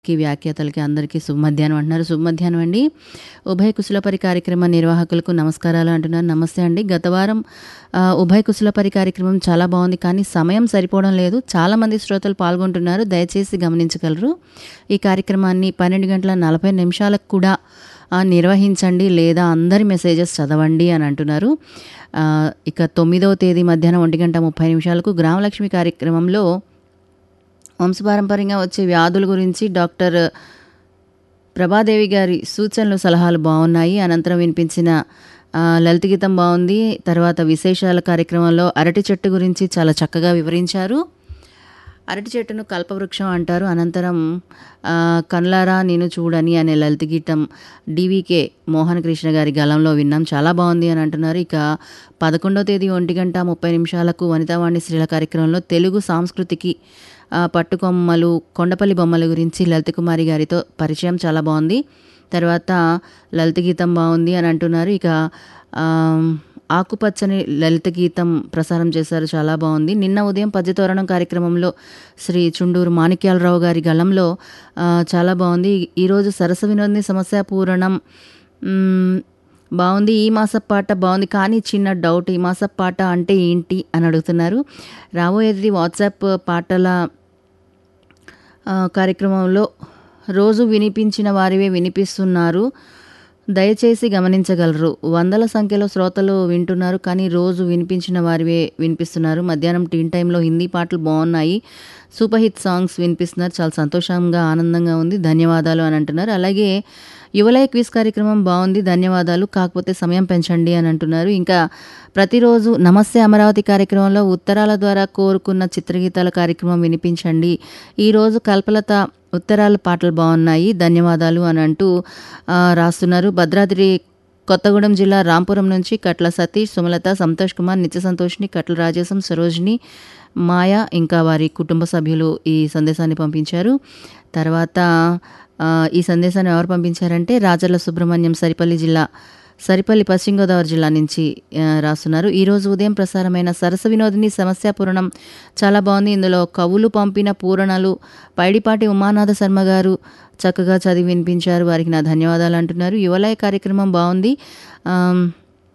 కి వ్యాఖ్యాతలకి అందరికీ శుభమధ్యాహ్నం అంటున్నారు శుభమధ్యాహ్నం అండి ఉభయ కుశలపరి కార్యక్రమ నిర్వాహకులకు నమస్కారాలు అంటున్నారు నమస్తే అండి గత వారం ఆ, ఉభయ కుశలపరి కార్యక్రమం చాలా బాగుంది కానీ సమయం సరిపోవడం లేదు చాలామంది శ్రోతలు పాల్గొంటున్నారు దయచేసి గమనించగలరు ఈ కార్యక్రమాన్ని పన్నెండు గంటల నలభై నిమిషాలకు కూడా ఆ, నిర్వహించండి లేదా అందరి మెసేజెస్ చదవండి అని అంటున్నారు ఆ, ఇక తొమ్మిదవ తేదీ మధ్యాహ్నం ఒంటి గంట ముప్పై నిమిషాలకు గ్రామలక్ష్మి కార్యక్రమంలో వంశపారంపర్యంగా వచ్చే వ్యాధుల గురించి డాక్టర్ ప్రభాదేవి గారి సూచనలు సలహాలు బాగున్నాయి అనంతరం వినిపించిన ఆ, లలిత గీతం బాగుంది తర్వాత విశేషాల కార్యక్రమంలో అరటి చెట్టు గురించి చాలా చక్కగా వివరించారు అరటి చెట్టును కల్పవృక్షం అంటారు అనంతరం ఆ, కన్లారా నేను చూడని అనే లలిత గీతం డివికే మోహన్ కృష్ణ గారి గలంలో విన్నాం చాలా బాగుంది అని అంటున్నారు ఇక పదకొండో తేదీ ఒంటి గంట ముప్పై నిమిషాలకు వనితావాణి స్త్రీల కార్యక్రమంలో తెలుగు సాంస్కృతికి ఆ, పట్టుకొమ్మలు కొండపల్లి బొమ్మల గురించి లలిత కుమారి గారితో పరిచయం చాలా బాగుంది తర్వాత లలిత గీతం బాగుంది అని అంటున్నారు ఇక ఆ, ఆకుపచ్చని లలిత గీతం ప్రసారం చేశారు చాలా బాగుంది నిన్న ఉదయం పద్యతోరణం కార్యక్రమంలో శ్రీ చుండూరు మాణిక్యాలరావు గారి గళంలో ఆ, చాలా బాగుంది ఈరోజు సరస వినోదిని సమస్య పూరణం మ్, బాగుంది ఈ మాస పాట బాగుంది కానీ చిన్న డౌట్ ఈ మాస పాట అంటే ఏంటి అని అడుగుతున్నారు రాబోయేది వాట్సాప్ పాటల ఆ, కార్యక్రమంలో రోజు వినిపించిన వారివే వినిపిస్తున్నారు దయచేసి గమనించగలరు వందల సంఖ్యలో శ్రోతలు వింటున్నారు కానీ రోజు వినిపించిన వారివే వినిపిస్తున్నారు మధ్యాహ్నం టీన్ టైంలో హిందీ పాటలు బాగున్నాయి సూపర్ హిట్ సాంగ్స్ వినిపిస్తున్నారు చాలా సంతోషంగా ఆనందంగా ఉంది ధన్యవాదాలు అని అంటున్నారు అలాగే యువలయ క్విజ్ కార్యక్రమం బాగుంది ధన్యవాదాలు కాకపోతే సమయం పెంచండి అని అంటున్నారు ఇంకా ప్రతిరోజు నమస్తే అమరావతి కార్యక్రమంలో ఉత్తరాల ద్వారా కోరుకున్న చిత్రగీతాల కార్యక్రమం వినిపించండి ఈరోజు కల్పలత ఉత్తరాల పాటలు బాగున్నాయి ధన్యవాదాలు అని అంటూ ఆ, రాస్తున్నారు భద్రాద్రి కొత్తగూడెం జిల్లా రాంపురం నుంచి కట్ల సతీష్ సుమలత సంతోష్ కుమార్ నిత్య సంతోష్ని కట్ల రాజేశం సరోజిని మాయ ఇంకా వారి కుటుంబ సభ్యులు ఈ సందేశాన్ని పంపించారు తర్వాత ఆ, ఈ సందేశాన్ని ఎవరు పంపించారంటే రాజర్ల సుబ్రహ్మణ్యం సరిపల్లి జిల్లా సరిపల్లి పశ్చిమ గోదావరి జిల్లా నుంచి ఆ, రాస్తున్నారు ఈరోజు ఉదయం ప్రసారమైన సరస వినోదిని సమస్య పూరణం చాలా బాగుంది ఇందులో కవులు పంపిన పూరణలు పైడిపాటి ఉమానాథ శర్మ గారు చక్కగా చదివి వినిపించారు వారికి నా ధన్యవాదాలు అంటున్నారు యువలయ కార్యక్రమం బాగుంది ఆమ్,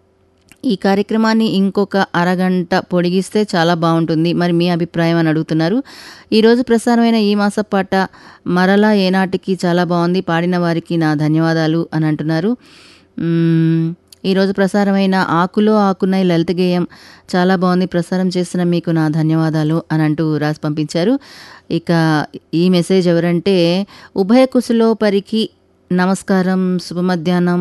ఈ కార్యక్రమాన్ని ఇంకొక అరగంట పొడిగిస్తే చాలా బాగుంటుంది మరి మీ అభిప్రాయం అని అడుగుతున్నారు ఈరోజు ప్రసారమైన ఈ మాస పాట మరలా ఏనాటికి చాలా బాగుంది పాడిన వారికి నా ధన్యవాదాలు అని అంటున్నారు మ్మ్, ఈరోజు ప్రసారమైన ఆకులో ఆకున్నై లలిత గేయం చాలా బాగుంది ప్రసారం చేసిన మీకు నా ధన్యవాదాలు అని అంటూ రాసి పంపించారు ఇక ఈ మెసేజ్ ఎవరంటే ఉభయ కుశలోపరికి నమస్కారం శుభ మధ్యాహ్నం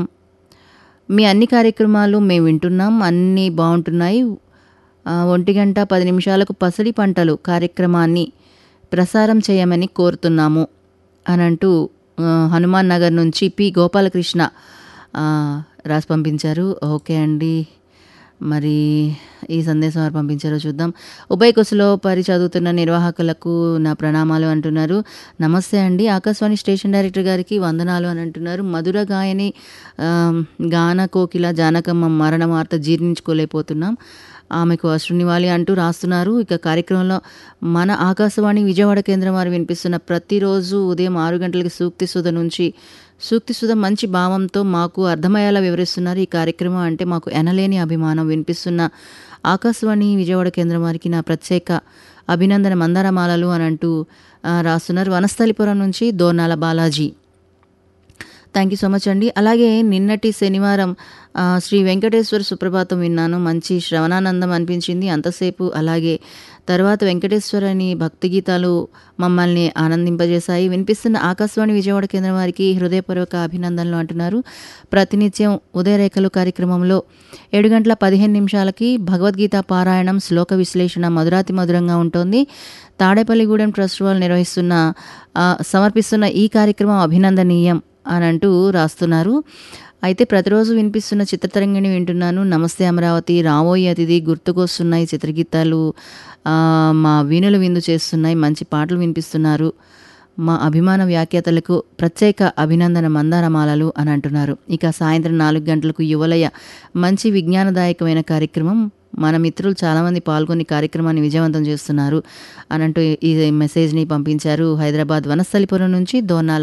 మీ అన్ని కార్యక్రమాలు మేము వింటున్నాం అన్నీ బాగుంటున్నాయి ఆ, ఒంటి గంట పది నిమిషాలకు పసిడి పంటలు కార్యక్రమాన్ని ప్రసారం చేయమని కోరుతున్నాము అని అంటూ ఆ, హనుమాన్ నగర్ నుంచి పి గోపాలకృష్ణ ఆ, రాసి పంపించారు ఓకే అండి మరి ఈ సందేశం వారు పంపించారో చూద్దాం ఉభయ కుశలో పరి చదువుతున్న నిర్వాహకులకు నా ప్రణామాలు అంటున్నారు నమస్తే అండి ఆకాశవాణి స్టేషన్ డైరెక్టర్ గారికి వందనాలు అని అంటున్నారు మధుర గాయని ఆ, గాన కోకిల జానకమ్మ మరణ వార్త జీర్ణించుకోలేకపోతున్నాం ఆమెకు అశ్రునివాలి అంటూ రాస్తున్నారు ఇక కార్యక్రమంలో మన ఆకాశవాణి విజయవాడ కేంద్రం వారు వినిపిస్తున్న ప్రతిరోజు ఉదయం ఆరు గంటలకి సూక్తి సుధ నుంచి సూక్తి సుధ మంచి భావంతో మాకు అర్థమయ్యేలా వివరిస్తున్నారు ఈ కార్యక్రమం అంటే మాకు ఎనలేని అభిమానం వినిపిస్తున్న ఆకాశవాణి విజయవాడ కేంద్రం వారికి నా ప్రత్యేక అభినందన మందారమాలలు అని అంటూ ఆ, రాస్తున్నారు వనస్థలిపురం నుంచి Dornala Balaji thank you so much అండి అలాగే నిన్నటి శనివారం ఆ, శ్రీ వెంకటేశ్వర సుప్రభాతం విన్నాను మంచి శ్రవణానందం అనిపించింది అంతసేపు అలాగే తర్వాత వెంకటేశ్వర అని భక్తి గీతాలు మమ్మల్ని ఆనందింపజేశాయి వినిపిస్తున్న ఆకాశవాణి విజయవాడ కేంద్రం వారికి హృదయపూర్వక అభినందనలు అంటున్నారు ప్రతినిత్యం ఉదయరేఖలు కార్యక్రమంలో ఏడు గంటల పదిహేను నిమిషాలకి భగవద్గీత పారాయణం శ్లోక విశ్లేషణ మధురాతి మధురంగా ఉంటుంది తాడేపల్లిగూడెం ట్రస్ట్ వాళ్ళు నిర్వహిస్తున్న ఆ, సమర్పిస్తున్న ఈ కార్యక్రమం అభినందనీయం అని అంటూ రాస్తున్నారు అయితే ప్రతిరోజు వినిపిస్తున్న చిత్రతరంగిణి వింటున్నాను నమస్తే అమరావతి రాబోయే అతిథి గుర్తుకొస్తున్నాయి చిత్రగీతాలు ఆ, మా వీణులు విందు చేస్తున్నాయి మంచి పాటలు వినిపిస్తున్నారు మా అభిమాన వ్యాఖ్యాతలకు ప్రత్యేక అభినందన మందారమాలలు అని అంటున్నారు ఇక సాయంత్రం నాలుగు గంటలకు యువలయ మంచి విజ్ఞానదాయకమైన కార్యక్రమం మన మిత్రులు చాలామంది పాల్గొని కార్యక్రమాన్ని విజయవంతం చేస్తున్నారు అని అంటూ ఈ మెసేజ్ని పంపించారు హైదరాబాద్ వనస్థలిపురం నుంచి దోనాల